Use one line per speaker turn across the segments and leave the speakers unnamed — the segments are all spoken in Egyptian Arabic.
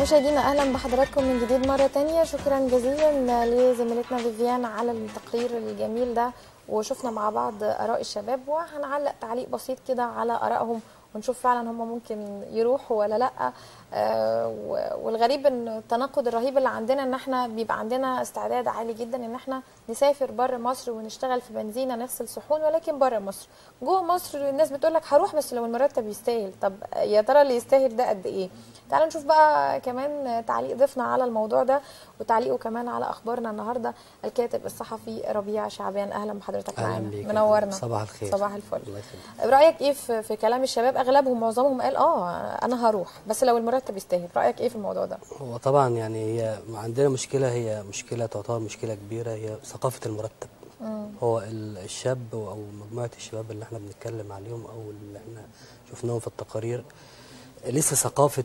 مشاهدينا اهلا بحضراتكم من جديد مره تانية شكرا جزيلا لزميلتنا فيفيان على التقرير الجميل ده وشفنا مع بعض اراء الشباب وهنعلق تعليق بسيط كده على ارائهم ونشوف فعلا هم ممكن يروحوا ولا لا آه والغريب ان التناقض الرهيب اللي عندنا ان احنا بيبقى عندنا استعداد عالي جدا ان احنا نسافر بره مصر ونشتغل في بنزينه نغسل صحون ولكن بره مصر جوه مصر الناس بتقول لك هروح بس لو المرتب يستاهل طب يا ترى اللي يستاهل ده قد ايه تعالوا نشوف بقى كمان تعليق ضيفنا على الموضوع ده وتعليقه كمان على اخبارنا النهارده الكاتب الصحفي ربيع شعبان اهلا بحضرتك معانا منورنا
صباح الخير
صباح الفل رايك ايه في, في كلام الشباب اغلبهم معظمهم قال اه انا هروح بس لو المرتب يستاهل رايك ايه في الموضوع ده
هو طبعا يعني هي عندنا مشكله هي مشكله تعتبر مشكله كبيره هي ثقافه المرتب مم. هو الشاب او مجموعه الشباب اللي احنا بنتكلم عليهم او اللي احنا شفناهم في التقارير لسه ثقافة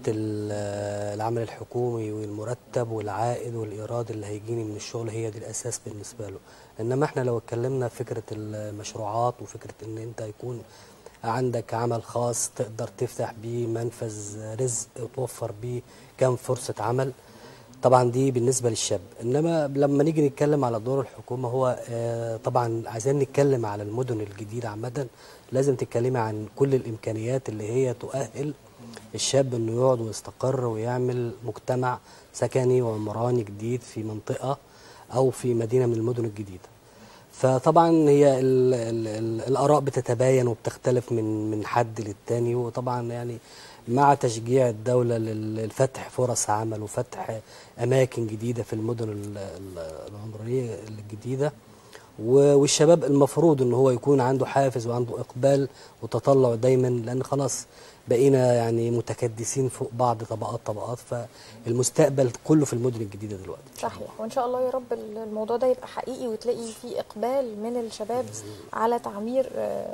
العمل الحكومي والمرتب والعائد والإيراد اللي هيجيني من الشغل هي دي الأساس بالنسبة له إنما إحنا لو اتكلمنا في فكرة المشروعات وفكرة إن أنت يكون عندك عمل خاص تقدر تفتح بيه منفذ رزق وتوفر بيه كم فرصة عمل طبعا دي بالنسبة للشاب إنما لما نيجي نتكلم على دور الحكومة هو طبعا عايزين نتكلم على المدن الجديدة عامة لازم تتكلمي عن كل الإمكانيات اللي هي تؤهل الشاب انه يقعد ويستقر ويعمل مجتمع سكني وعمراني جديد في منطقه او في مدينه من المدن الجديده. فطبعا هي ال ال ال الاراء بتتباين وبتختلف من من حد للتاني وطبعا يعني مع تشجيع الدوله لفتح فرص عمل وفتح اماكن جديده في المدن العمرانيه الجديده والشباب المفروض ان هو يكون عنده حافز وعنده اقبال وتطلع دايما لان خلاص بقينا يعني متكدسين فوق بعض طبقات طبقات فالمستقبل كله في المدن الجديده دلوقتي
صحيح وان شاء الله يا رب الموضوع ده يبقى حقيقي وتلاقي فيه اقبال من الشباب على تعمير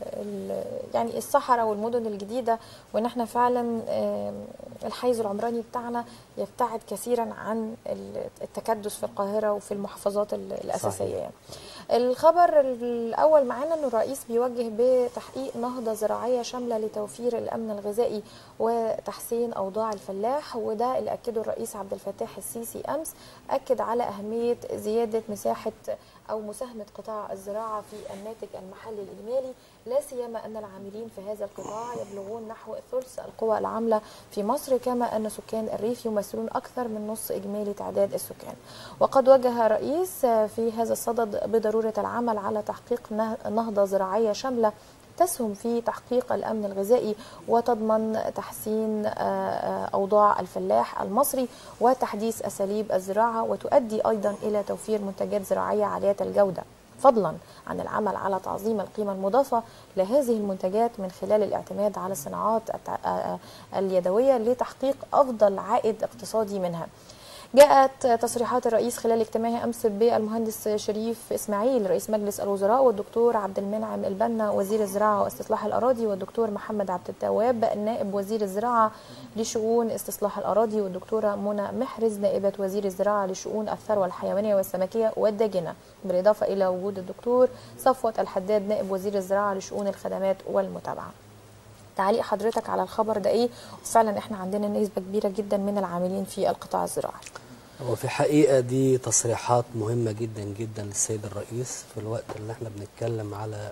يعني الصحراء والمدن الجديده وان احنا فعلا الحيز العمراني بتاعنا يبتعد كثيرا عن التكدس في القاهره وفي المحافظات الاساسيه صحيح. يعني. الخبر الاول معانا انه الرئيس بيوجه بتحقيق نهضه زراعيه شامله لتوفير الامن الغذائي وتحسين اوضاع الفلاح وده اللي اكده الرئيس عبد الفتاح السيسي امس اكد على اهميه زياده مساحه او مساهمه قطاع الزراعه في الناتج المحلي الاجمالي لا سيما ان العاملين في هذا القطاع يبلغون نحو ثلث القوى العامله في مصر كما ان سكان الريف يمثلون اكثر من نصف اجمالي تعداد السكان وقد وجه الرئيس في هذا الصدد بضروره العمل على تحقيق نهضه زراعيه شامله تسهم في تحقيق الامن الغذائي وتضمن تحسين اوضاع الفلاح المصري وتحديث اساليب الزراعه وتؤدي ايضا الى توفير منتجات زراعيه عاليه الجوده فضلا عن العمل على تعظيم القيمه المضافه لهذه المنتجات من خلال الاعتماد على الصناعات اليدويه لتحقيق افضل عائد اقتصادي منها. جاءت تصريحات الرئيس خلال اجتماعه امس بالمهندس شريف اسماعيل رئيس مجلس الوزراء والدكتور عبد المنعم البنا وزير الزراعه واستصلاح الاراضي والدكتور محمد عبد التواب نائب وزير الزراعه لشؤون استصلاح الاراضي والدكتوره منى محرز نائبه وزير الزراعه لشؤون الثروه الحيوانيه والسمكيه والداجنه بالاضافه الى وجود الدكتور صفوت الحداد نائب وزير الزراعه لشؤون الخدمات والمتابعه. تعليق حضرتك على الخبر ده ايه وفعلا احنا عندنا نسبه كبيره جدا من العاملين في القطاع الزراعي
هو في الحقيقه دي تصريحات مهمه جدا جدا للسيد الرئيس في الوقت اللي احنا بنتكلم على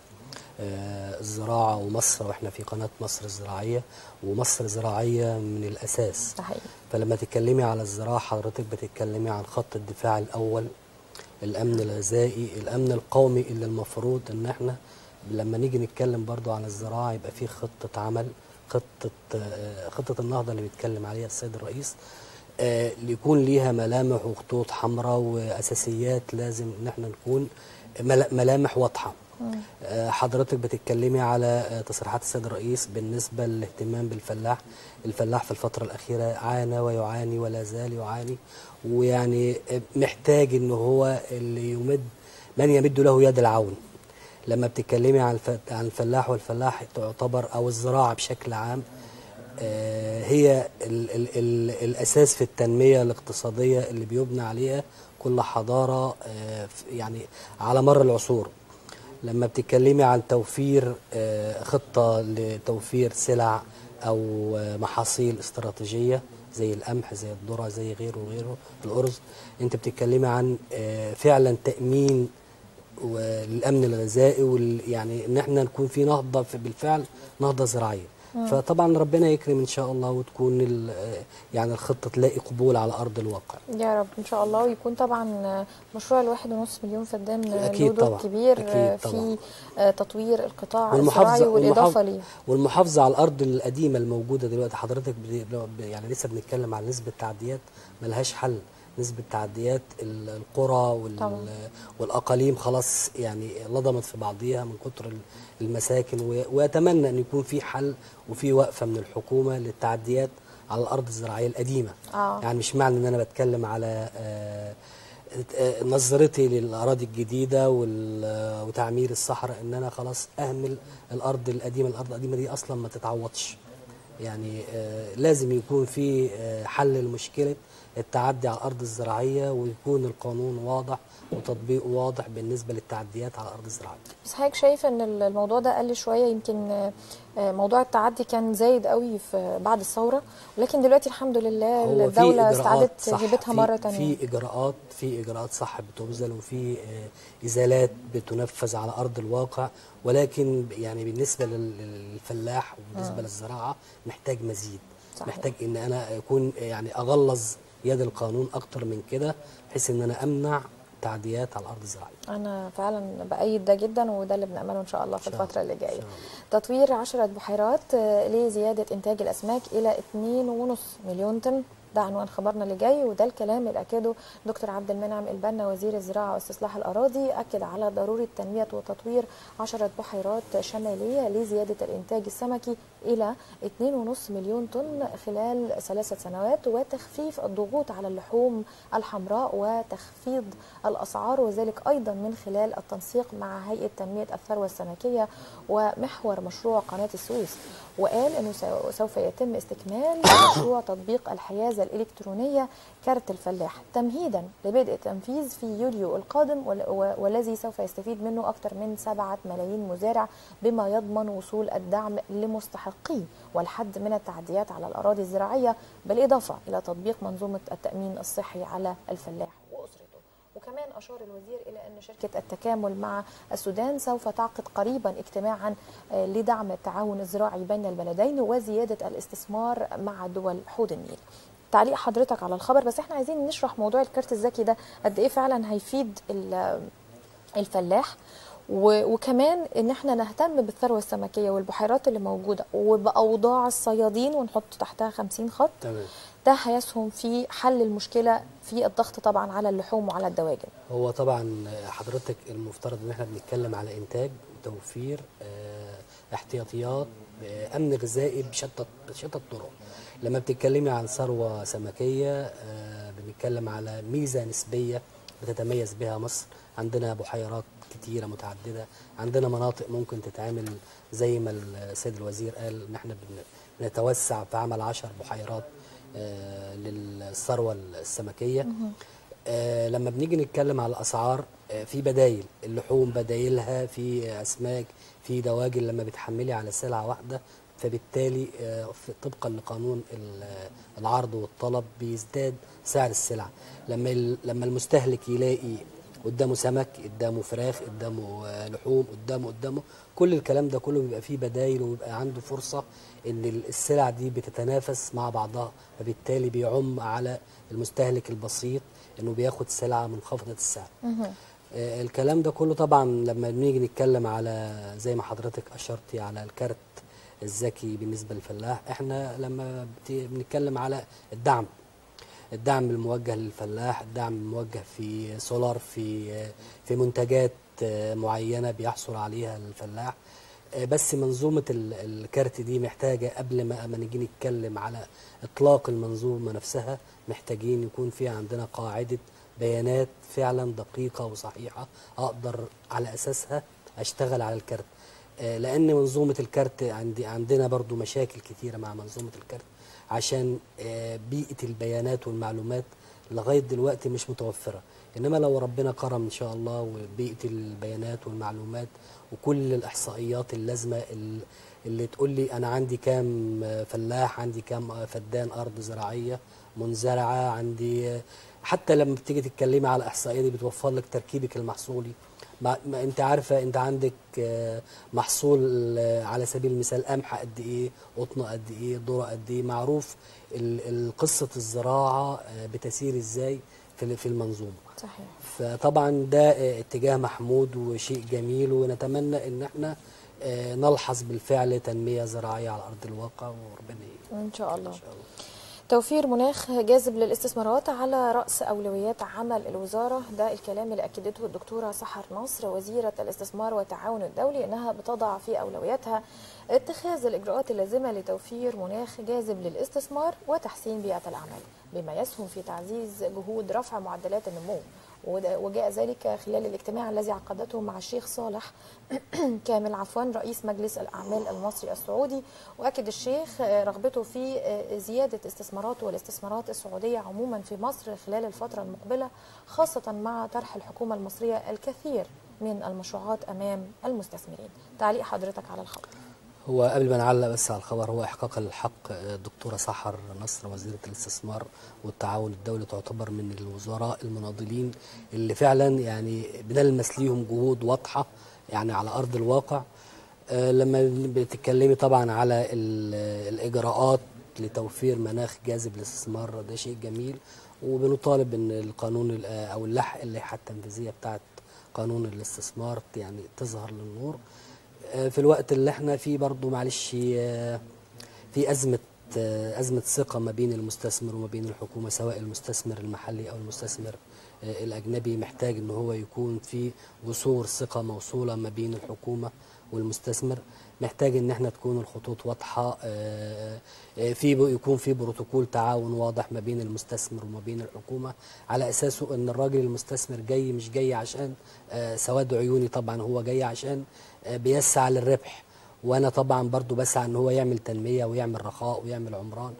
الزراعه ومصر واحنا في قناه مصر الزراعيه ومصر زراعيه من الاساس
صحيح
فلما تتكلمي على الزراعه حضرتك بتتكلمي عن خط الدفاع الاول الامن الغذائي الامن القومي اللي المفروض ان احنا لما نيجي نتكلم برضو عن الزراعة يبقى في خطة عمل خطة خطة النهضة اللي بيتكلم عليها السيد الرئيس يكون ليها ملامح وخطوط حمراء وأساسيات لازم إن احنا نكون ملامح واضحة حضرتك بتتكلمي على تصريحات السيد الرئيس بالنسبة للاهتمام بالفلاح الفلاح في الفترة الأخيرة عانى ويعاني ولا زال يعاني ويعني محتاج إن هو اللي يمد من يمد له يد العون لما بتتكلمي عن عن الفلاح والفلاح تعتبر او الزراعه بشكل عام هي ال ال ال الاساس في التنميه الاقتصاديه اللي بيبنى عليها كل حضاره يعني على مر العصور لما بتتكلمي عن توفير خطه لتوفير سلع او آه، محاصيل استراتيجيه زي القمح زي الذره زي غيره وغيره الارز انت بتتكلمي عن آه، فعلا تامين والامن الغذائي وال يعني ان احنا نكون في نهضه في بالفعل نهضه زراعيه فطبعا ربنا يكرم ان شاء الله وتكون ال- آه، يعني الخطه تلاقي قبول على ارض الواقع
يا رب ان شاء الله ويكون طبعا مشروع الواحد ونص مليون فدان
أكيد
له دور
طبعا.
كبير
أكيد
في
طبعا.
تطوير القطاع
والمحافظه
الزراعي والاضافه
والمحافظة,
ليه
والمحافظه على الارض القديمه الموجوده دلوقتي حضرتك بت- ب- يعني لسه بنتكلم عن نسبه تعديات ملهاش حل نسبه تعديات ال- القرى وال
طبعا.
والاقاليم خلاص يعني لضمت في بعضيها من كتر ال- المساكن و- واتمنى ان يكون في حل وفي وقفه من الحكومه للتعديات على الارض الزراعيه القديمه
آه.
يعني مش معنى ان انا بتكلم على آه، آه، نظرتي للاراضي الجديده وال- وتعمير الصحراء ان انا خلاص اهمل الارض القديمه الارض القديمه دي اصلا ما تتعوضش يعني آه، لازم يكون في آه، حل لمشكله التعدي على الارض الزراعيه ويكون القانون واضح وتطبيقه واضح بالنسبه للتعديات على الارض الزراعيه
بس حضرتك شايف ان الموضوع ده قل شويه يمكن آه، آه، موضوع التعدي كان زايد قوي في بعد الثوره ولكن دلوقتي الحمد لله
هو في
الدوله
إجراءات
استعادت
صح،
هيبتها
في-
مره تانية
في اجراءات في اجراءات صح بتبذل وفي آه، ازالات بتنفذ على ارض الواقع ولكن يعني بالنسبه لل- للفلاح وبالنسبه للزراعه محتاج مزيد
صحيح.
محتاج ان انا اكون يعني اغلظ يد القانون اكتر من كده بحيث ان انا امنع تعديات على الارض الزراعيه
انا فعلا بايد ده جدا وده اللي بنامله ان شاء الله في
إن شاء
الفتره اللي
الله.
جايه
إن شاء الله.
تطوير عشرة بحيرات آه، لزياده انتاج الاسماك الى 2.5 مليون طن ده عنوان خبرنا اللي جاي وده الكلام اللي اكده دكتور عبد المنعم البنا وزير الزراعه واستصلاح الاراضي اكد على ضروره تنميه وتطوير عشرة بحيرات شماليه لزياده الانتاج السمكي الى 2.5 مليون طن خلال ثلاثه سنوات وتخفيف الضغوط على اللحوم الحمراء وتخفيض الاسعار وذلك ايضا من خلال التنسيق مع هيئه تنميه الثروه السمكيه ومحور مشروع قناه السويس وقال انه سو- سوف يتم استكمال مشروع تطبيق الحيازه الالكترونيه كارت الفلاح تمهيدا لبدء التنفيذ في يوليو القادم وال- و- والذي سوف يستفيد منه اكثر من 7 ملايين مزارع بما يضمن وصول الدعم لمستحقيه والحد من التعديات على الاراضي الزراعيه بالاضافه الى تطبيق منظومه التامين الصحي على الفلاح واسرته وكمان أشار الوزير إلى أن شركة التكامل مع السودان سوف تعقد قريبا اجتماعا آه، لدعم التعاون الزراعي بين البلدين وزيادة الاستثمار مع دول حوض النيل تعليق حضرتك على الخبر بس احنا عايزين نشرح موضوع الكارت الذكي ده قد ايه فعلا هيفيد ال- الفلاح و- وكمان ان احنا نهتم بالثروه السمكيه والبحيرات اللي موجوده وباوضاع الصيادين ونحط تحتها 50 خط
تمام
ده هيسهم في حل المشكله في الضغط طبعا على اللحوم وعلى الدواجن
هو طبعا حضرتك المفترض ان احنا بنتكلم على انتاج توفير آه، احتياطيات آه، امن غذائي بشتى بشتى الطرق لما بتتكلمي عن ثروه سمكيه آه، بنتكلم على ميزه نسبيه بتتميز بها مصر عندنا بحيرات كتيره متعدده عندنا مناطق ممكن تتعمل زي ما السيد الوزير قال ان احنا بن- بنتوسع في عمل عشر بحيرات آه، للثروه السمكيه آه، لما بنيجي نتكلم على الاسعار آه، في بدايل اللحوم بدايلها في اسماك في دواجن لما بتحملي على سلعه واحده فبالتالي آه، في- طبقا لقانون ال- العرض والطلب بيزداد سعر السلعه لما ال- لما المستهلك يلاقي قدامه سمك قدامه فراخ قدامه آه، لحوم قدامه قدامه كل الكلام ده كله بيبقى فيه بدايل وبيبقى عنده فرصة ان ال- السلع دي بتتنافس مع بعضها فبالتالي بيعم على المستهلك البسيط انه بياخد سلعة منخفضة السعر آه، الكلام ده كله طبعا لما بنيجي نتكلم على زي ما حضرتك اشرتي على الكارت الذكي بالنسبة للفلاح احنا لما بت- بنتكلم على الدعم الدعم الموجه للفلاح الدعم الموجه في سولار في في منتجات آه، معينه بيحصل عليها الفلاح آه، بس منظومه ال- الكارت دي محتاجه قبل ما ما نيجي نتكلم على اطلاق المنظومه نفسها محتاجين يكون في عندنا قاعده بيانات فعلا دقيقه وصحيحه اقدر على اساسها اشتغل على الكارت آه، لان منظومه الكارت عندي عندنا برضو مشاكل كتيره مع منظومه الكارت عشان آه، بيئه البيانات والمعلومات لغايه دلوقتي مش متوفره انما لو ربنا كرم ان شاء الله وبيئه البيانات والمعلومات وكل الاحصائيات اللازمه ال- اللي تقول لي انا عندي كام فلاح عندي كام فدان ارض زراعيه منزرعه عندي حتى لما بتيجي تتكلمي على الاحصائيه دي بتوفر لك تركيبك المحصولي ما ما انت عارفه انت عندك آه، محصول آه، على سبيل المثال قمح قد ايه قطن قد ايه ذره قد ايه معروف ال- ال- قصه الزراعه آه، بتسير ازاي في في المنظومه
صحيح
فطبعا ده آه، اتجاه محمود وشيء جميل ونتمنى ان احنا آه، نلحظ بالفعل تنميه زراعيه على ارض الواقع وربنا ي-
ان شاء الله
ان شاء الله
توفير مناخ جاذب للاستثمارات على رأس أولويات عمل الوزارة ده الكلام اللي أكدته الدكتورة سحر نصر وزيرة الاستثمار والتعاون الدولي إنها بتضع في أولوياتها اتخاذ الإجراءات اللازمة لتوفير مناخ جاذب للاستثمار وتحسين بيئة الأعمال بما يسهم في تعزيز جهود رفع معدلات النمو وده- وجاء ذلك خلال الاجتماع الذي عقدته مع الشيخ صالح كامل عفوا رئيس مجلس الأعمال المصري السعودي وأكد الشيخ آه، رغبته في آه، زيادة استثمارات والاستثمارات السعودية عموما في مصر خلال الفترة المقبلة خاصة مع طرح الحكومة المصرية الكثير من المشروعات أمام المستثمرين تعليق حضرتك على الخبر
هو قبل ما نعلق بس على الخبر هو احقاق الحق آه، الدكتوره سحر نصر وزيره الاستثمار والتعاون الدولي تعتبر من الوزراء المناضلين اللي فعلا يعني بنلمس ليهم جهود واضحه يعني على ارض الواقع آه، لما بتتكلمي طبعا على ال- الاجراءات لتوفير مناخ جاذب للاستثمار ده شيء جميل وبنطالب ان القانون ال- آه، او اللح اللائحه التنفيذيه بتاعت قانون الاستثمار يعني تظهر للنور آه، في الوقت اللي احنا فيه برضو معلش آه، في أزمة آه، أزمة ثقة ما بين المستثمر وما بين الحكومة سواء المستثمر المحلي أو المستثمر آه، الأجنبي محتاج إن هو يكون في جسور ثقة موصولة ما بين الحكومة والمستثمر محتاج إن احنا تكون الخطوط واضحة آه، آه، في يكون في بروتوكول تعاون واضح ما بين المستثمر وما بين الحكومة على أساسه إن الراجل المستثمر جاي مش جاي عشان آه، سواد عيوني طبعا هو جاي عشان آه، بيسعى للربح وانا طبعا برضو بسعى ان هو يعمل تنميه ويعمل رخاء ويعمل عمران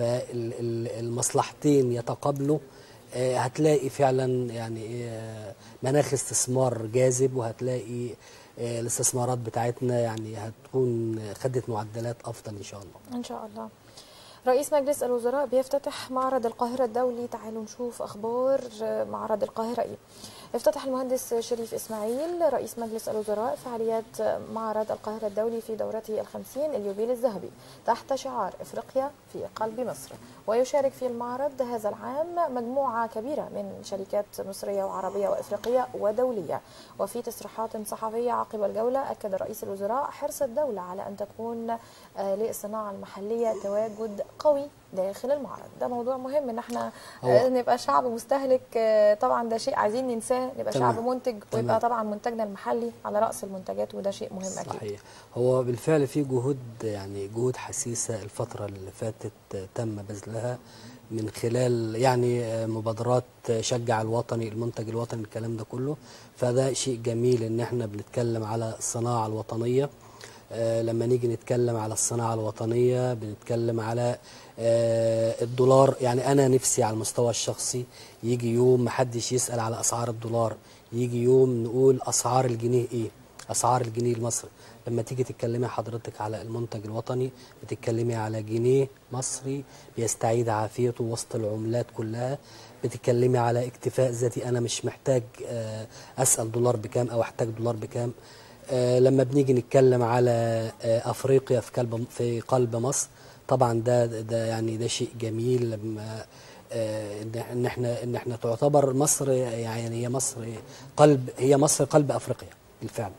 فالمصلحتين يتقابلوا آه، هتلاقي فعلا يعني آه، مناخ استثمار جاذب وهتلاقي آه، الاستثمارات بتاعتنا يعني هتكون خدت معدلات افضل ان شاء الله
إن شاء الله رئيس مجلس الوزراء بيفتتح معرض القاهرة الدولي تعالوا نشوف أخبار معرض القاهرة إيه افتتح المهندس شريف إسماعيل رئيس مجلس الوزراء فعاليات معرض القاهرة الدولي في دورته الخمسين اليوبيل الذهبي تحت شعار إفريقيا في قلب مصر ويشارك في المعرض هذا العام مجموعة كبيرة من شركات مصرية وعربية وإفريقية ودولية وفي تصريحات صحفية عقب الجولة أكد رئيس الوزراء حرص الدولة على أن تكون آه، للصناعة المحلية تواجد قوي داخل المعرض ده موضوع مهم ان احنا
هو-
آه، نبقى شعب مستهلك آه، طبعا ده شيء عايزين ننساه نبقى
تمام.
شعب منتج
تمام.
ويبقى طبعا منتجنا المحلي على رأس المنتجات وده شيء مهم اكيد
صحيح هو بالفعل في جهود يعني جهود حسيسه الفتره اللي فاتت آه، تم بذلها من خلال يعني آه، مبادرات آه، شجع الوطني المنتج الوطني الكلام ده كله فده شيء جميل ان احنا بنتكلم على الصناعه الوطنيه آه، لما نيجي نتكلم على الصناعة الوطنية بنتكلم على آه، الدولار يعني أنا نفسي على المستوى الشخصي يجي يوم محدش يسأل على أسعار الدولار يجي يوم نقول أسعار الجنيه إيه أسعار الجنيه المصري لما تيجي تتكلمي حضرتك على المنتج الوطني بتتكلمي على جنيه مصري بيستعيد عافيته وسط العملات كلها بتتكلمي على اكتفاء ذاتي أنا مش محتاج آه، أسأل دولار بكام أو أحتاج دولار بكام آه، لما بنيجي نتكلم على آه، افريقيا في قلب في قلب مصر طبعا ده ده يعني ده شيء جميل لما آه، ان ان احنا ان احنا تعتبر مصر يعني هي مصر قلب هي مصر قلب افريقيا بالفعل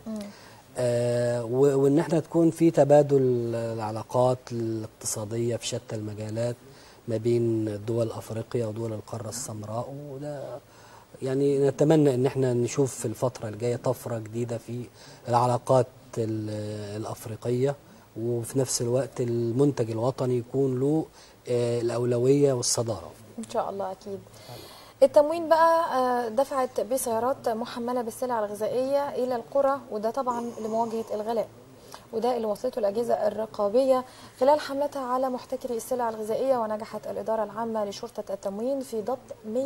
آه، و- وان احنا تكون في تبادل العلاقات الاقتصاديه في شتى المجالات ما بين دول افريقيا ودول القاره السمراء وده يعني نتمنى ان احنا نشوف في الفتره الجايه طفره جديده في العلاقات ال- الافريقيه وفي نفس الوقت المنتج الوطني يكون له آه، الاولويه والصداره
ان شاء الله اكيد التموين بقى آه، دفعت بسيارات محمله بالسلع الغذائيه الى القرى وده طبعا لمواجهه الغلاء وده اللي وصلته الأجهزة الرقابية خلال حملتها على محتكري السلع الغذائية ونجحت الإدارة العامة لشرطة التموين في ضبط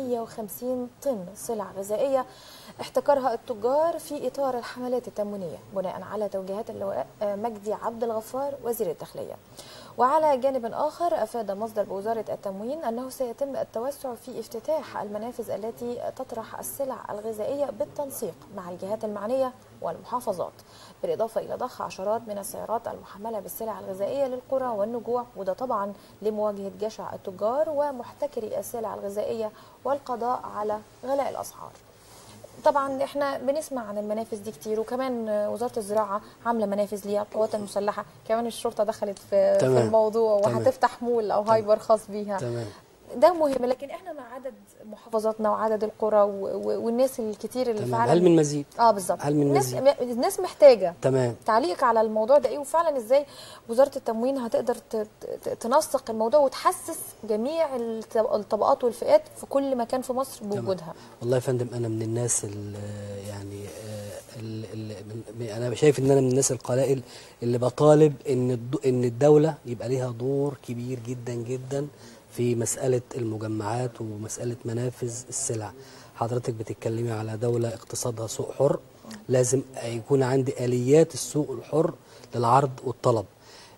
150 طن سلع غذائية احتكرها التجار في إطار الحملات التموينية بناء على توجيهات اللواء مجدي عبد الغفار وزير الداخلية وعلى جانب آخر أفاد مصدر بوزارة التموين أنه سيتم التوسع في افتتاح المنافذ التي تطرح السلع الغذائية بالتنسيق مع الجهات المعنية والمحافظات بالإضافة إلى ضخ عشرات من السيارات المحملة بالسلع الغذائية للقرى والنجوع وده طبعا لمواجهة جشع التجار ومحتكري السلع الغذائية والقضاء على غلاء الأسعار طبعا احنا بنسمع عن المنافذ دي كتير وكمان وزاره الزراعه عامله منافذ ليها القوات المسلحه كمان الشرطه دخلت في,
تمام.
في الموضوع
تمام.
وهتفتح مول او هايبر خاص بيها
تمام
ده مهم لكن احنا مع عدد محافظاتنا وعدد القرى و- و- والناس الكتير اللي
تمام
فعلا
هل من مزيد
اه بالظبط
هل من
الناس
مزيد؟
الناس محتاجه
تمام
تعليقك على الموضوع ده ايه وفعلا ازاي وزاره التموين هتقدر ت- ت- تنسق الموضوع وتحسس جميع الط- الطبقات والفئات في كل مكان في مصر بوجودها
والله يا فندم انا من الناس اللي يعني آه، اللي اللي من- انا شايف ان انا من الناس القلائل اللي بطالب ان الد- ان الدوله يبقى ليها دور كبير جدا جدا في مساله المجمعات ومساله منافذ السلع حضرتك بتتكلمي على دوله اقتصادها سوق حر لازم يكون عندي اليات السوق الحر للعرض والطلب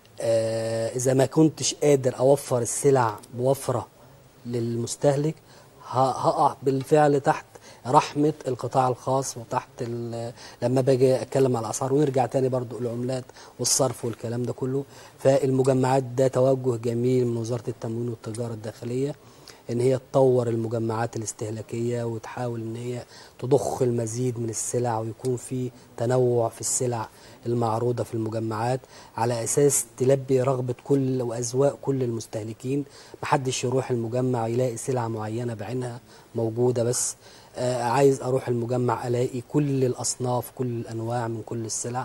آه، اذا ما كنتش قادر اوفر السلع بوفره للمستهلك ه- هقع بالفعل تحت رحمة القطاع الخاص وتحت ال- لما باجي اتكلم على الاسعار ونرجع تاني برضو العملات والصرف والكلام ده كله فالمجمعات ده توجه جميل من وزارة التموين والتجارة الداخلية ان هي تطور المجمعات الاستهلاكية وتحاول ان هي تضخ المزيد من السلع ويكون في تنوع في السلع المعروضة في المجمعات على أساس تلبي رغبة كل وأذواق كل المستهلكين محدش يروح المجمع يلاقي سلعة معينة بعينها موجودة بس آه عايز أروح المجمع ألاقي كل الأصناف كل الأنواع من كل السلع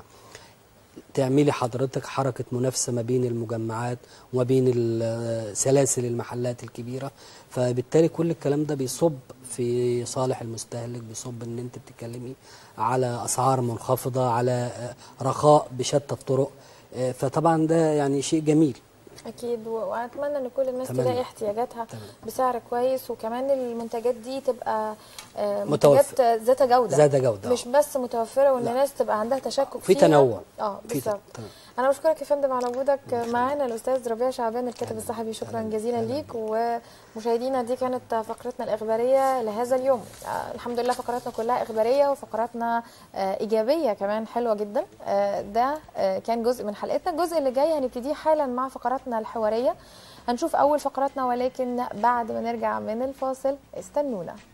تعملي حضرتك حركة منافسة ما بين المجمعات وما بين ال- سلاسل المحلات الكبيرة فبالتالي كل الكلام ده بيصب في صالح المستهلك بيصب ان انت بتتكلمي على اسعار منخفضة على آه، رخاء بشتى الطرق آه، فطبعا ده يعني شيء جميل
اكيد و- واتمنى ان كل الناس
تمام.
تلاقي احتياجاتها
تمام.
بسعر كويس وكمان المنتجات دي تبقى آه،
متوفر.
منتجات ذات جوده
ذات جودة،
مش بس متوفره وان
لا.
الناس تبقى عندها تشكك
في
فيها.
تنوع.
اه
في
بالظبط
تمام.
انا بشكرك يا فندم على وجودك معانا الاستاذ ربيع شعبان الكاتب الصحفي شكرا جزيلا ليك ومشاهدينا دي كانت فقرتنا الاخباريه لهذا اليوم آه، الحمد لله فقراتنا كلها اخباريه وفقراتنا آه، ايجابيه كمان حلوه جدا آه، ده آه، كان جزء من حلقتنا الجزء اللي جاي هنبتديه حالا مع فقراتنا الحواريه هنشوف اول فقراتنا ولكن بعد ما نرجع من الفاصل استنونا